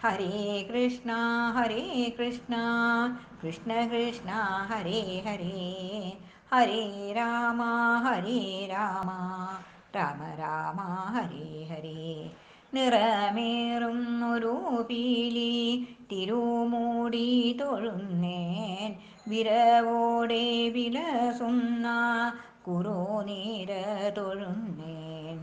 ഹരേ കൃഷ്ണ ഹരേ കൃഷ്ണ കൃഷ്ണ കൃഷ്ണ ഹരേ ഹരേ ഹരേ രാമ ഹരേ രാമ രാമ രാമ ഹരേ ഹരേ നിറമേറും ഒരു പീലി തിരുമൂടി തൊഴുന്നേൻ വിരവോടെ വിലസുന്ന കുറുനീര തൊഴുന്നേൻ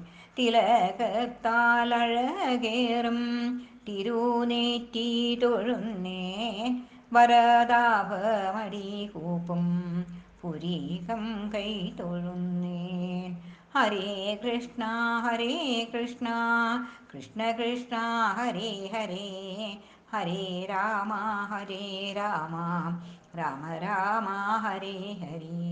തിലകത്താലഴകേറും തിരുനേറ്റി തൊഴുന്നേൻ വരദാഭമടി കൂപ്പും പുരീകം കൈ തൊഴുന്നേൻ ഹരേ കൃഷ്ണ ഹരേ കൃഷ്ണ കൃഷ്ണ കൃഷ്ണ ഹരേ ഹരേ ഹരേ രാമ ഹരേ രാമ രാമ രാമ ഹരേ ഹരേ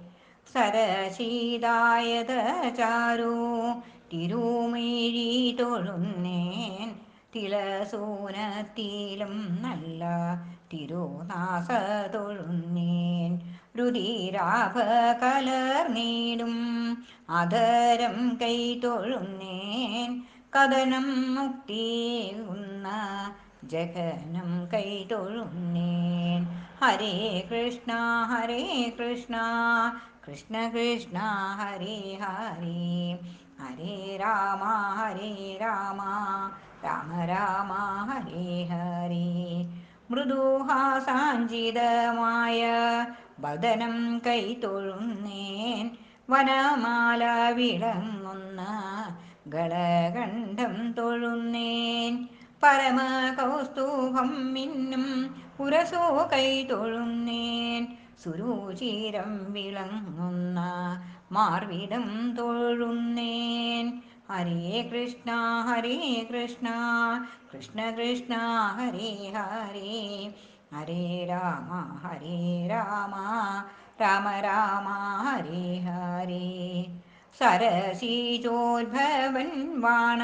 സരശീതായത ചാരു തിരുമേഴി തൊഴുന്നേൻ തിലസൂനത്തിലും നല്ല തിരുനാസ തൊഴുന്നേൻ രുതിരാഭ കലർന്നീടും ആദരം കൈ തൊഴുന്നേൻ കഥനം മുക്തിയുന്ന ജഗനം കൈ തൊഴുന്നേൻ ഹരേ കൃഷ്ണ ഹരേ കൃഷ്ണ കൃഷ്ണ കൃഷ്ണ ഹരേ ഹരേ ഹരേ രാമ ഹരേ രാമ രാമ രാമ ഹരേ ഹരേ മൃദുഹാസാഞ്ചിതമായ ബദനം കൈ തൊഴുന്നേൻ വനമാല വിളങ്ങുന്ന ഗളകണ്ഠം തൊഴുന്നേൻ പരമകൗസ്തുഭം മിന്നും ഉരസോ കൈ തൊഴുന്നേൻ സുരുചിരം വിളങ്ങുന്ന മാർവിടം തൊഴുന്നേൻ ഹരേ കൃഷ്ണ ഹരേ കൃഷ്ണ കൃഷ്ണ കൃഷ്ണ ഹരേ ഹരേ ഹരേ രാമ ഹരേ രാമ രാമ രാമ ഹരേ ഹരേ സരസീജോദ്ഭവൻ വാണ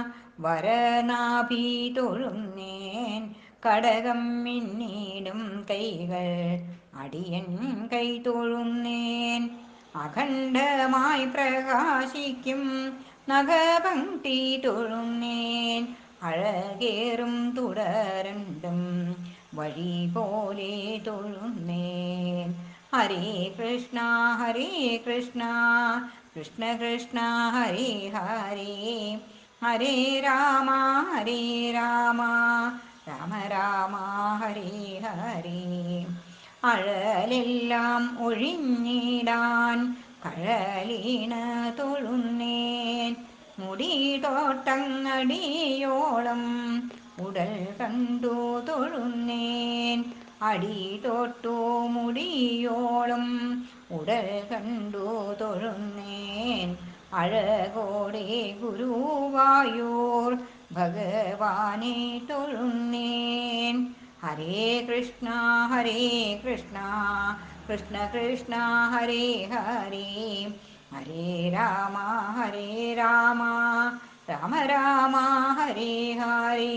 വരനാഭി തൊഴുന്നേൻ കടകം മിന്നീടും കൈകൾ അടിയൻ കൈ തൊഴുന്നേൻ അഖണ്ഡമായി പ്രകാശിക്കും നഖപങ്ക്തി തൊഴുന്നേൻ അഴകേറും തുടരണ്ടും വഴി പോലെ തൊഴുന്നേൻ ഹരേ കൃഷ്ണ ഹരേ കൃഷ്ണ കൃഷ്ണ കൃഷ്ണ ഹരേ ഹരേ ഹരേ രാമ ഹരേ രാമ രാമ രാമ ഹരേ ഹരേ അഴലെല്ലാം ഒഴിഞ്ഞിടാൻ കഴലീണ തൊഴുന്നേൻ മുടി തോട്ടങ്ങടിയോളം ഉടൽ കണ്ടു തൊഴുന്നേൻ അടി തൊട്ടു മുടിയോളം ഉടൽ കണ്ടു തൊഴുന്നേൻ അഴകോടെ ഗുരുവായൂർ ഭഗവാനെ തൊഴുന്നേൻ ഹരേ കൃഷ്ണ ഹരേ കൃഷ്ണ കൃഷ്ണ കൃഷ്ണ ഹരേ ഹരേ ഹരേ രാമ ഹരേ രാമ രാമ രാമ ഹരേ ഹരേ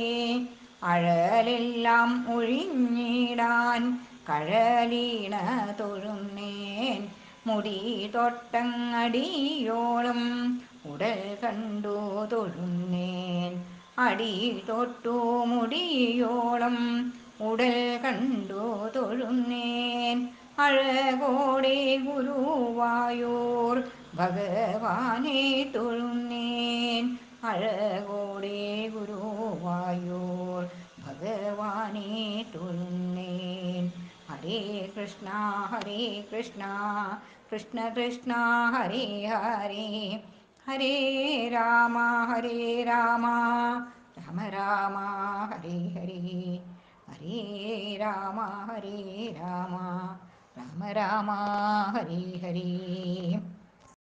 അഴലെല്ലാം ഒഴിഞ്ഞിടാൻ കഴലീണ തൊഴുന്നേൻ മുടി തൊട്ടങ്ങടിയോളം ഉടൽ കണ്ടു തൊഴുന്നേൻ അടി തൊട്ടു മുടിയോളം ഉടൽ കണ്ടു തൊഴുന്നേൻ അഴകോടെ ഗുരുവായൂർ ഭഗവാനെ തൊഴുന്നേൻ അഴകോടെ ഗുരുവായൂർ ഭഗവാനെ തൊഴുന്നേൻ ഹരേ കൃഷ്ണ ഹരേ കൃഷ്ണ കൃഷ്ണ കൃഷ്ണ ഹരേ ഹരേ ഹരേ രാമ ഹരേ രാമ രാമ രാമ ഹരേ ഹരേ ഹരേ രാമ ഹരേ രാമ രാമ രാമ ഹരേ ഹരേ